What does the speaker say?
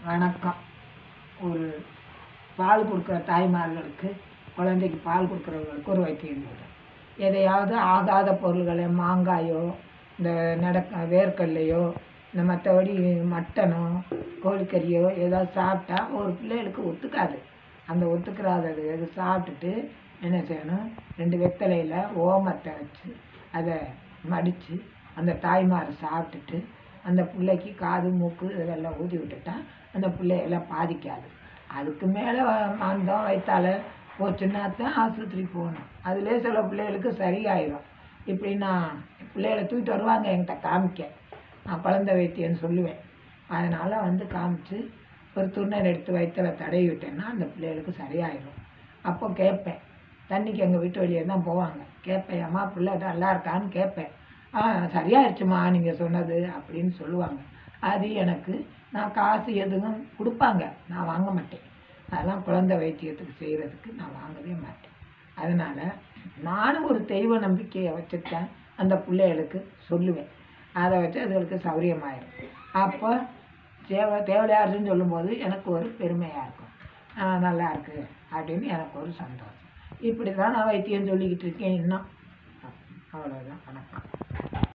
வணக்கம் ஒரு பால் கொடுக்குற தாய்மார்களுக்கு குழந்தைக்கு பால் கொடுக்குறவங்களுக்கு ஒரு வைத்தியம் சொல்கிறேன் எதையாவது ஆகாத பொருள்களை மாங்காயோ இந்த நடக்க வேர்க்கடலையோ இந்த மற்றபடி மட்டனோ கோழிக்கறியோ ஏதாவது சாப்பிட்டா ஒரு பிள்ளைகளுக்கு ஒத்துக்காது அந்த ஒத்துக்கிறாதது எது சாப்பிட்டுட்டு என்ன செய்யணும் ரெண்டு வெத்தலையில் ஓமத்தை வச்சு அதை மடித்து அந்த தாய்மார் சாப்பிட்டுட்டு அந்த பிள்ளைக்கு காது மூக்கு இதெல்லாம் ஊதி விட்டுட்டா அந்த பிள்ளையெல்லாம் பாதிக்காது அதுக்கு மேலே மந்தம் வயிற்றால போச்சுன்னா தான் ஆஸ்பத்திரிக்கு போகணும் அதுலேயே சில பிள்ளைகளுக்கு சரியாயிடும் இப்படி நான் பிள்ளைகளை தூக்கிட்டு வருவாங்க என்கிட்ட காமிக்க நான் குழந்தை வைத்தியம்னு சொல்லுவேன் அதனால் வந்து காமிச்சு ஒரு துண்ணர் எடுத்து வயிற்றுல தடவி விட்டேன்னா அந்த பிள்ளைகளுக்கு சரியாயிடும் அப்போ கேட்பேன் தண்ணிக்கு எங்கள் வீட்டு வெளியே தான் போவாங்க கேட்பேன் அம்மா பிள்ளை நல்லா இருக்கான்னு கேட்பேன் ஆ சரியாயிடுச்சுமா நீங்கள் சொன்னது அப்படின்னு சொல்லுவாங்க அது எனக்கு நான் காசு எதுவும் கொடுப்பாங்க நான் வாங்க மாட்டேன் அதெல்லாம் குழந்தை வைத்தியத்துக்கு செய்கிறதுக்கு நான் வாங்கவே மாட்டேன் அதனால் நானும் ஒரு தெய்வ நம்பிக்கையை வச்சுருக்கேன் அந்த பிள்ளைகளுக்கு சொல்லுவேன் அதை வச்சு அதுகளுக்கு சௌரியமாயிடும் அப்போ தேவை தேவையாருன்னு சொல்லும்போது எனக்கு ஒரு பெருமையாக இருக்கும் ஆ, நல்லா இருக்கு அப்படின்னு எனக்கு ஒரு சந்தோஷம் இப்படி தான் நான் வைத்தியம் சொல்லிக்கிட்டு இருக்கேன் இன்னும் அவ்வளோதான் வணக்கம்